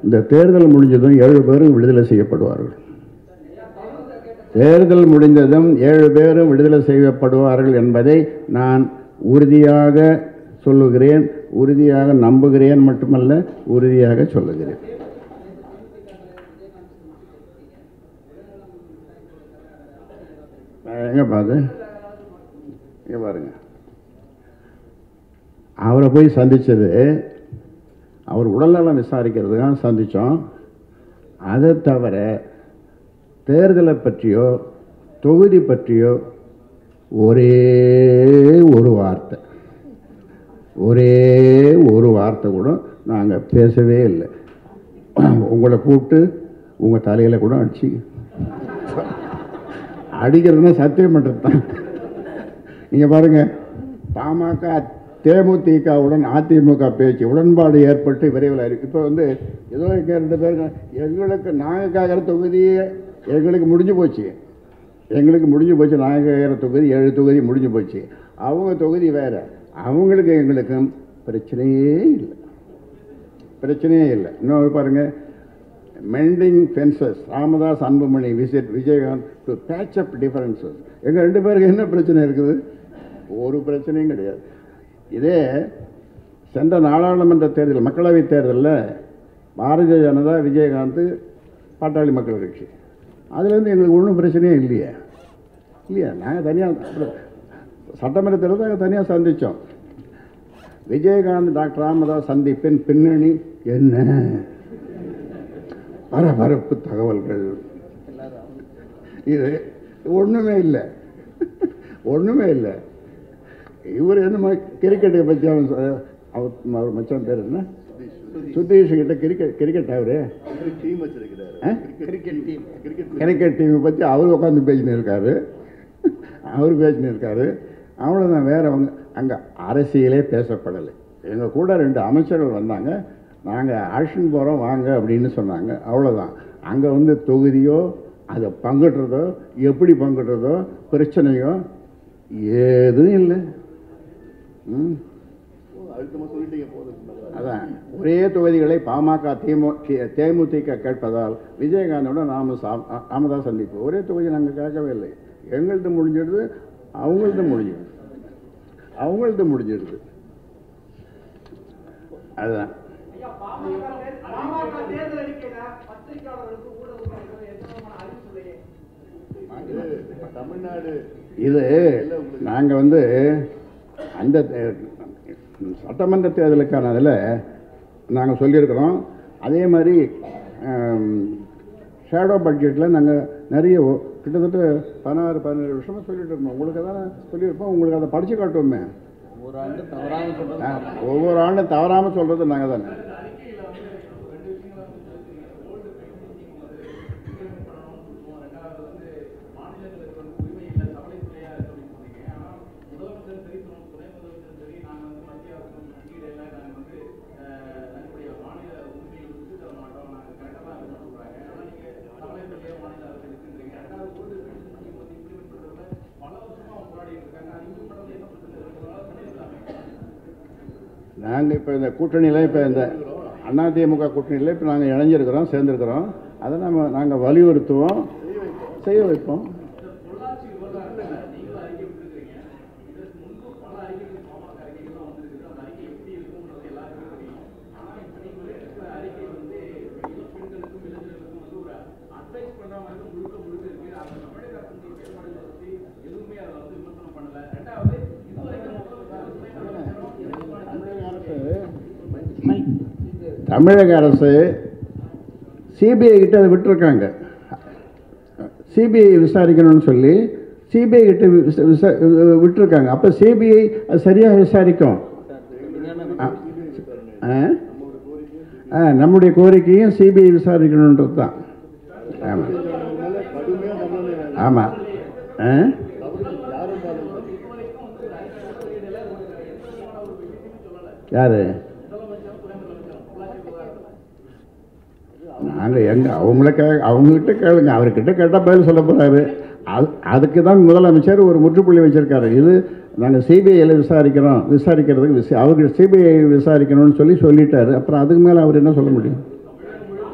இந்த தேர்தல் முடிஞ்சதும் ஏழு பேரும் விடுதலை செய்யப்படுவார்கள் தேர்தல் முடிந்ததும் ஏழு பேரும் விடுதலை செய்யப்படுவார்கள் என்பதை நான் உறுதியாக சொல்லுகிறேன் உறுதியாக நம்புகிறேன் மட்டுமல்ல உறுதியாக சொல்லுகிறேன் எங்க பாரு இங்க பாருங்க அவரை போய் சந்திச்சது அவர் உடல்நலம் விசாரிக்கிறதுக்காக சந்தித்தோம் அதை தவிர தேர்தலை பற்றியோ தொகுதி பற்றியோ ஒரே ஒரு வார்த்தை ஒரே ஒரு வார்த்தை கூட நாங்கள் பேசவே இல்லை உங்களை கூப்பிட்டு உங்கள் தலையில் கூட அடிச்சு அடிக்கிறதுனா சத்தியம் பண்ணுறது தான் நீங்கள் பாருங்கள் பாமக தேமுதிகவுடன் அதிமுக பேச்சு உடன்பாடு ஏற்பட்டு விரைவில் இருக்கு இப்போ வந்து ஏதோ இங்கே ரெண்டு பேருக்கு எங்களுக்கு நாங்கள் கேட்குற தொகுதி எங்களுக்கு முடிஞ்சு போச்சு எங்களுக்கு முடிஞ்சு போச்சு நாங்கள் கேட்குற தொகுதி ஏழு தொகுதி முடிஞ்சு போச்சு அவங்க தொகுதி வேறு அவங்களுக்கு எங்களுக்கும் பிரச்சனையே இல்லை பிரச்சனையே இல்லை இன்னொரு பாருங்கள் mending fences Ramadoss Anbumani visit Vijayakanth to patch up differences எங்கள் ரெண்டு பேருக்கு என்ன பிரச்சனை இருக்குது ஒரு பிரச்சனையும் கிடையாது இதே சென்ற நாடாளுமன்ற தேர்தல் மக்களவைத் தேர்தலில் பாரதிய ஜனதா விஜயகாந்த் பாட்டாளி மக்கள் கட்சி அதுலேருந்து எங்களுக்கு ஒன்றும் பிரச்சனையே இல்லையே இல்லையா நாங்கள் தனியாக சட்டமன்ற தேர்தல் நாங்கள் தனியாக சந்தித்தோம் விஜயகாந்த் டாக்டர் ராமதாஸ் சந்திப்பின் பின்னணி என்ன பரபரப்பு தகவல்கள் இது ஒன்றுமே இல்லை ஒன்றுமே இல்லை இவர் என்னமோ கிரிக்கெட்டை பற்றி அவன் சொ- அவர் அவர் மச்சான் பேர் என்ன சுதீஷ் கிட்ட கிரிக்கெட் கிரிக்கெட் அவரு டீம் வச்சிருக்கிறாரு ஆ? கிரிக்கெட் டீம் கிரிக்கெட் கிரிக்கெட் டீமை பற்றி அவர் உட்காந்து பேசின்னு இருக்காரு அவர் பேசின்னு இருக்காரு அவ்வளோதான் வேற அவங்க அங்கே அரசியலே பேசப்படலை எங்கள் கூட ரெண்டு அமைச்சர்கள் வந்தாங்க நாங்கள் ஆக்ஷன் போகிறோம் வாங்க அப்படின்னு சொன்னாங்க அவ்வளோதான் அங்கே வந்து தொகுதியோ அதை பங்கிடுறதோ எப்படி பங்கிடுறதோ பிரச்சனையோ ஏதும் இல்லை ம் அழுத்தமா சொல்லிட்டீங்க போதும் அதான் ஒரே தொகுதிகளை பாமக திமு தி- தேமுதிக கேட்பதால் விஜயகாந்தோட நாம சா- ராமதாஸ் சந்திப்பு ஒரே தொகுதி நாங்கள் கேட்கவே இல்லை எங்கள்து முடிஞ்சிடுது அவங்கள்து முடிஞ்சிடுது அவங்கள்து முடிஞ்சிடுது அதுதான் ஐயா, பாமக தேர்தல் பாமக தேர்தல் அறிக்கையில பத்திரிகையாளர்களுக்கு ஊடகங்களுக்கு எந்த விதமான அறிவிப்பு இல்லையே தமிழ்நாடு இது நாங்கள் வந்து அந்த தே- சட்டமன்ற தேர்தலுக்கான அதில் நாங்கள் சொல்லியிருக்கிறோம் அதே மாதிரி ஷேடோ பட்ஜெட்டில் நாங்கள் நிறைய ஒ- கிட்டத்தட்ட பதினாறு பதினேழு வருஷமாக சொல்லிட்டு இருந்தோம் உங்களுக்கு தானே சொல்லியிருப்போம் உங்களுக்கு அதை படித்து காட்டுவோமே ஒரு ஆண்டு தவறாம சொல்றது ஆ, ஒவ்வொரு ஆண்டும் தவறாமல் சொல்கிறது நாங்கள் தானே நாங்கள் இப்போ இந்த கூட்டணியில் இப்போ இந்த அதிமுக கூட்டணியில் இப்போ நாங்கள் இணைஞ்சிருக்கிறோம் சேர்ந்துருக்கிறோம் அதை நம்ம நாங்கள் வலியுறுத்துவோம் செய்ய வைப்போம் தமிழக அரசு சிபிஐ கிட்ட அதை விட்டுருக்காங்க சிபிஐ விசாரிக்கணும்னு சொல்லி சிபிஐ கிட்ட விச- விசா- விட்டுருக்காங்க அப்போ சிபிஐ அது சரியாக விசாரிக்கும் ஆ. ஆ? ஆ, நம்முடைய கோரிக்கையும் சிபிஐ விசாரிக்கணுன்றது தான் ஆமாம் கடுமையா தண்டனை ஆமாம் ஆ தவறு யாரும் பாருங்க யாரு நாங்கள் எங்க அவங்கள கே அவங்ககிட்ட கேளுங்க அவர்கிட்ட கேட்டால் பதில் சொல்ல போகிறாரு அது அதுக்கு தான் முதலமைச்சர் ஒரு முற்றுப்புள்ளி வச்சிருக்காரு இது நாங்கள் சிபிஐயில் விசாரிக்கிறோம் விசாரிக்கிறதுக்கு விசா அவருக்கு சிபிஐ விசாரிக்கணும்னு சொல்லி சொல்லிட்டாரு அப்புறம் அதுக்கு மேலே அவர் என்ன சொல்ல முடியும்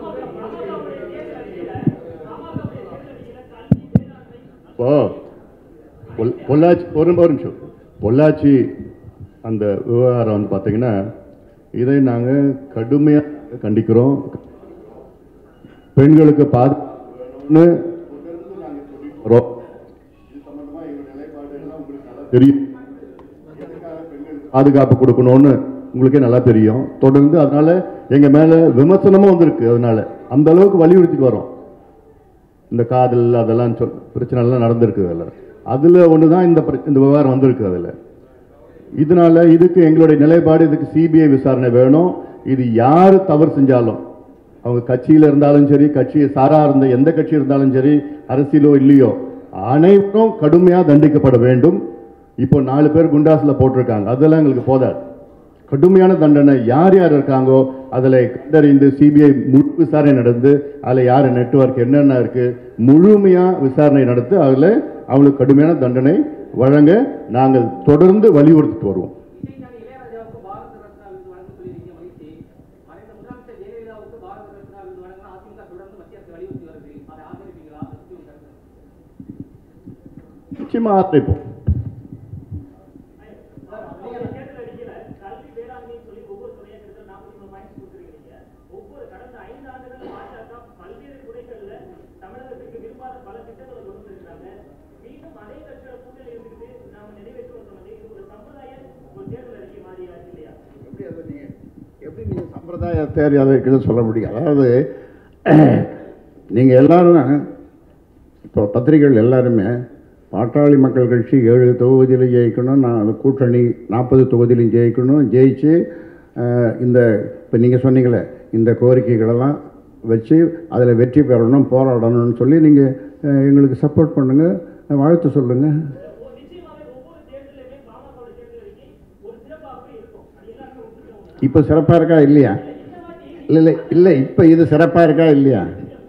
பொள்ளாச்சி ஒரு ஒரு நிமிஷம் பொள்ளாச்சி அந்த விவகாரம் வந்து பார்த்தீங்கன்னா இதை நாங்கள் கடுமையாக கண்டிக்கிறோம் பெண்களுக்கு பாதுகாப்புன்னு வரோம். தெரியும் பாதுகாப்பு கொடுக்கணும்னு உங்களுக்கே நல்லா தெரியும் தொடர்ந்து அதனால எங்க மேல விமர்சனமும் வந்திருக்கு அதனால அந்த அளவுக்கு வலியுறுத்திட்டு வரோம் இந்த காதல் அதெல்லாம் சொல் பிரச்சனை எல்லாம் நடந்திருக்கு அதில் அதுல ஒன்று தான் இந்த பிர- இந்த விவகாரம் வந்திருக்கு அதில் இதனால இதுக்கு எங்களுடைய நிலைப்பாடு இதுக்கு சிபிஐ விசாரணை வேணும் இது யார் தவறு செஞ்சாலும் அவங்க கட்சியில இருந்தாலும் சரி கட்சியை சாரா இருந்த எந்த கட்சி இருந்தாலும் சரி அரசியலோ இல்லையோ அனைவரும் கடுமையா தண்டிக்கப்பட வேண்டும் இப்போ நாலு பேர் குண்டாஸ்ல போட்டிருக்காங்க அதெல்லாம் எங்களுக்கு போதாது கடுமையான தண்டனை யார் யார் இருக்காங்கோ அதில் கண்டறிந்து சிபிஐ முழு விசாரணை நடந்து அதில் யார் நெட்வொர்க் என்னென்ன இருக்கு முழுமையாக விசாரணை நடத்தி அதில் அவங்களுக்கு கடுமையான தண்டனை வழங்க நாங்கள் தொடர்ந்து வலியுறுத்திட்டு வருவோம் இசைஞானி இளையராஜாவுக்கு பாரத ரத்னா விருது வழங்க சொல்லியிருக்கீங்க மகிழ்ச்சி மறைந்த முதலமைச்சர் ஜெயலலிதாவுக்கு பாரத ரத்னா விருது வழங்க அதிமுக தொடர்ந்து மத்திய அரசு வலியுறுத்தி வருது அதை ஆதரிப்பீங்களா அதை பத்தி உங்க கருத்து நிச்சயமா ஆதரிப்போம் தேர்தல் அடிக்கல கல்வி வேளாண்மை சொல்லி ஒவ்வொரு துறையா கிட்டத்தட்ட நாற்பத்தி மூணு பாயிண்ட்ஸ் கொடுத்துருக்கீங்க ஒவ்வொரு கடந்த ஐந்து ஆண்டுகள் பாஜக பல்வேறு துறைகள்ல தமிழகத்துக்கு விரும்பாத பல திட்டங்களை கொண்டு வந்திருக்காங்க மீண்டும் அதே கட்சியோட கூட்டணி இருந்துட்டு நாம நிறைவேற்றுவோம் சொன்னது இது ஒரு சம்பிரதாய ஒரு தேர்தல் அறிக்கை மாதிரி ஆச்சு இல்லையா எப்படி அதை நீங்க எப்படி நீங்கள் சம்பிரதாய தேர்வு அதை இருக்குன்னு சொல்ல முடியும் அதாவது நீங்கள் எல்லாரும் இப்போ பத்திரிகைகள் எல்லாருமே பாட்டாளி மக்கள் கட்சி ஏழு தொகுதியிலும் ஜெயிக்கணும் நான் அந்த கூட்டணி நாற்பது தொகுதியிலும் ஜெயிக்கணும் ஜெயிச்சு அஹ், இந்த இப்போ நீங்கள் சொன்னீங்களே இந்த கோரிக்கைகளெல்லாம் வச்சு அதில் வெற்றி பெறணும் போராடணும்னு சொல்லி நீங்கள் எங்களுக்கு சப்போர்ட் பண்ணுங்கள் வாழ்த்து சொல்லுங்கள் நிச்சயமாவே ஒவ்வொரு தேர்தலுமே பாமக தேர்தல் அறிக்கை ஒரு சிறப்பாகவே இருக்கும் அது எல்லாருமே ஒத்துக்கிறோம் இப்போ சிறப்பாக இருக்கா இல்லையா இல்லை இல்லை இல்லை இப்போ இது சிறப்பாக இருக்கா இல்லையா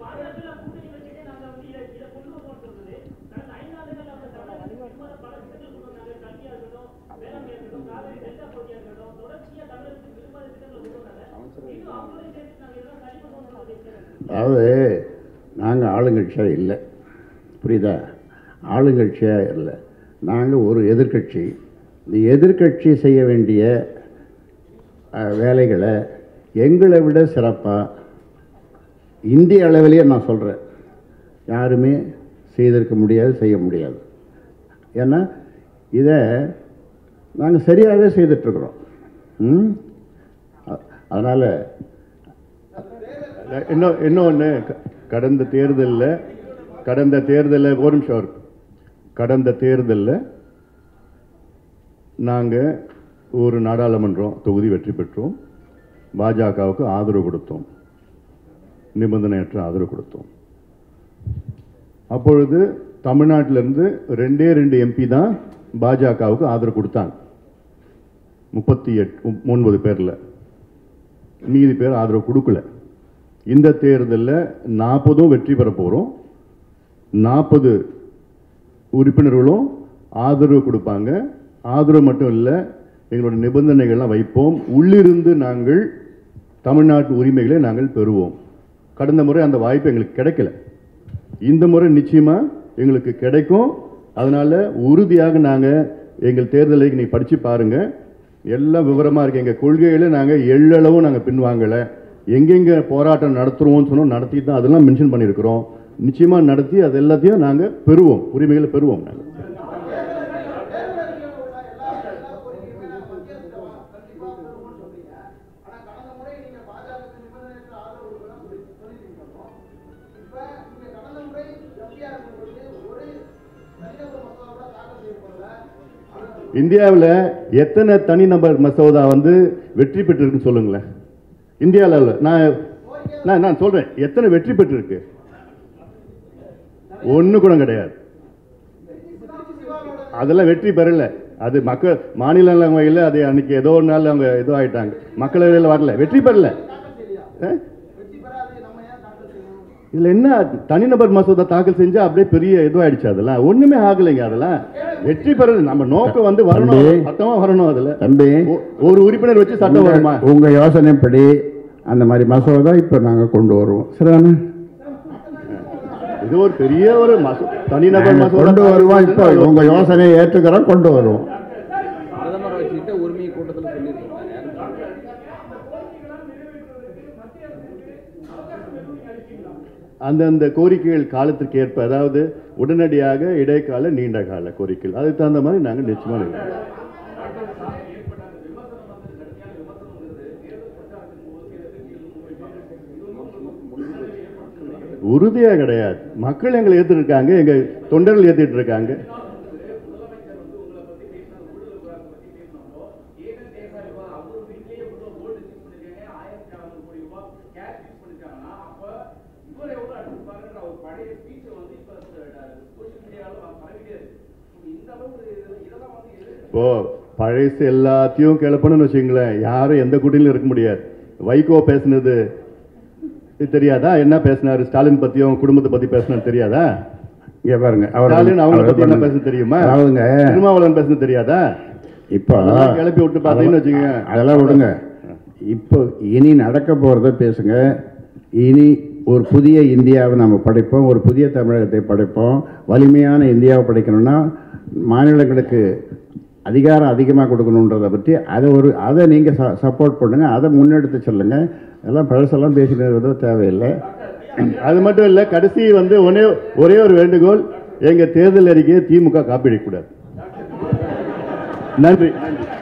அதாவது நாங்கள் ஆளுங்கட்சியாக இல்லை புரியுதா ஆளுங்கட்சியாக இல்லை நாங்கள் ஒரு எதிர்க்கட்சி இந்த எதிர்க்கட்சி செய்ய வேண்டிய அஹ், வேலைகளை எங்களை விட சிறப்பாக இந்திய அளவிலேயே நான் சொல்கிறேன் யாருமே செய்திருக்க முடியாது செய்ய முடியாது ஏன்னா இதை நாங்கள் சரியாகவே செய்துட்ருக்குறோம் ம் அதனால் இன்னும் இன்னொன்று கடந்த தேர்தலில் கடந்த தேர்தலில் ஒரு நிமிஷம் இருக்கு. கடந்த தேர்தலில் நாங்கள் ஒரு நாடாளுமன்றம் தொகுதி வெற்றி பெற்றோம் பாஜகவுக்கு ஆதரவு கொடுத்தோம் நிபந்தனையற்ற ஆதரவு கொடுத்தோம் அப்பொழுது தமிழ்நாட்டிலிருந்து ரெண்டே ரெண்டு எம்பி தான் பாஜகவுக்கு ஆதரவு கொடுத்தாங்க முப்பத்தி எட்டு ஒன்பது பேரில் மீதி பேர் ஆதரவு கொடுக்கல இந்த தேர்தலில் நாற்பதும் வெற்றி பெற போகிறோம் நாற்பது உறுப்பினர்களும் ஆதரவு கொடுப்பாங்க ஆதரவு மட்டும் இல்லை எங்களோட நிபந்தனைகள்லாம் வைப்போம் உள்ளிருந்து நாங்கள் தமிழ்நாட்டு உரிமைகளை நாங்கள் பெறுவோம் கடந்த முறை அந்த வாய்ப்பு எங்களுக்கு கிடைக்கல இந்த முறை நிச்சயமாக எங்களுக்கு கிடைக்கும் அதனால உறுதியாக நாங்கள் எங்கள் தேர்தலை நீ படித்து பாருங்க எல்லாம் விவரமாக இருக்கு எங்கள் கொள்கைகளை நாங்கள் எள்ளளவும் நாங்கள் பின்வாங்கலை எங்கெங்கே போராட்டம் நடத்துகிறோம்னு சொன்னோம் நடத்தி தான் அதெல்லாம் மென்ஷன் பண்ணியிருக்கிறோம் நிச்சயமாக நடத்தி அது எல்லாத்தையும் நாங்கள் பெறுவோம் உரிமைகளை பெறுவோம் நாங்கள் இந்தியாவில் எத்தனை தனிநபர் மசோதா வந்து வெற்றி பெற்றிருக்குன்னு சொல்லுங்களேன் இந்தியாவில் நான் நான் நான் சொல்றேன் எத்தனை வெற்றி பெற்றிருக்கு ஒன்று கூட கிடையாது அதெல்லாம் வெற்றி பெறல அது மக்கள் மாநிலங்களவையில் அது அன்னைக்கு ஏதோ ஒரு நாள் அவங்க ஏதோ ஆயிட்டாங்க மக்களவையில் வரல வெற்றி பெறல அஹ்? இதுல என்ன தனிநபர் மசோதா தாக்கல் செஞ்சா அப்படியே பெரிய இதுவாயிடுச்சு அதெல்லாம் ஒண்ணுமே ஆகலைங்க அதெல்லாம் வெற்றி பெறது நம்ம நோக்கம் வந்து வரணும் தம்பி. சட்டமா வரணும் அதுல தம்பி ஒ- ஒரு உறுப்பினர் வச்சு சட்டம் உங்க- வருமா உங்க யோசனைப்படி அந்த மாதிரி மசோதா இப்போ நாங்கள் கொண்டு வருவோம் சரிதானே இது ஒரு பெரிய ஒரு மசோ தனிநபர் நாங்க மசோதா கொண்டு வருவோம் இப்போ உங்க யோசனையை ஏற்றுக்கிறோம் கொண்டு வருவோம் பிரதமர் வச்சுக்கிட்ட உரிமை கூட்டத்தில் சொல்லியிருக்கீங்க யாரும் சொல்லல. அந்தந்த கோரிக்கைகள் காலத்திற்கு ஏற்ப அதாவது உடனடியாக இடைக்கால நீண்ட கால கோரிக்கைகள் அதுக்கு தகுந்த மாதிரி நாங்கள் நிச்சயமாக இருக்கிறோம் உறுதியா கிடையாது மக்கள் எங்களை ஏத்துட்டு இருக்காங்க எங்க தொண்டர்கள் ஏத்திட்டு இருக்காங்க இப்போ பழசு எல்லாத்தையும் கிளப்பணும்னு வச்சுங்களேன் யாரும் எந்த கூட்டணியிலும் இருக்க முடியாது வைகோ பேசுனது இது தெரியாதா என்ன பேசினாரு ஸ்டாலின் பத்தியும் குடும்பத்தை பத்தி பேசினாரு தெரியாதா இங்க பாருங்க அவர் ஸ்டாலின் அவங்கள அவர் பத்தி என்ன பண்ணுங்க. பேச தெரியுமா அதாவதுங்க திருமாவளவன் பேசுனது தெரியாதா இப்போ அதெல்லாம் கிளப்பி விட்டு பார்த்தீங்கன்னு வச்சுக்கோங்க. அதெல்லாம் விடுங்க இப்போ இனி நடக்க போகிறத பேசுங்க இனி ஒரு புதிய இந்தியாவை நம்ம படைப்போம் ஒரு புதிய தமிழகத்தை படைப்போம் வலிமையான இந்தியாவை படைக்கணும்னா மாநிலங்களுக்கு அதிகாரம் அதிகமாக கொடுக்கணுன்றதை பற்றி அதை ஒரு அதை நீங்கள் சப்போர்ட் பண்ணுங்கள் அதை முன்னெடுத்து சொல்லுங்கள் எல்லாம் பழசெல்லாம் பேசினது தேவையில்லை அது மட்டும் இல்ல கடைசி வந்து ஒரே ஒரே ஒரு வேண்டுகோள் எங்க தேர்தல் அறிக்கையை திமுக காப்பீடக்கூடாது நன்றி நன்றி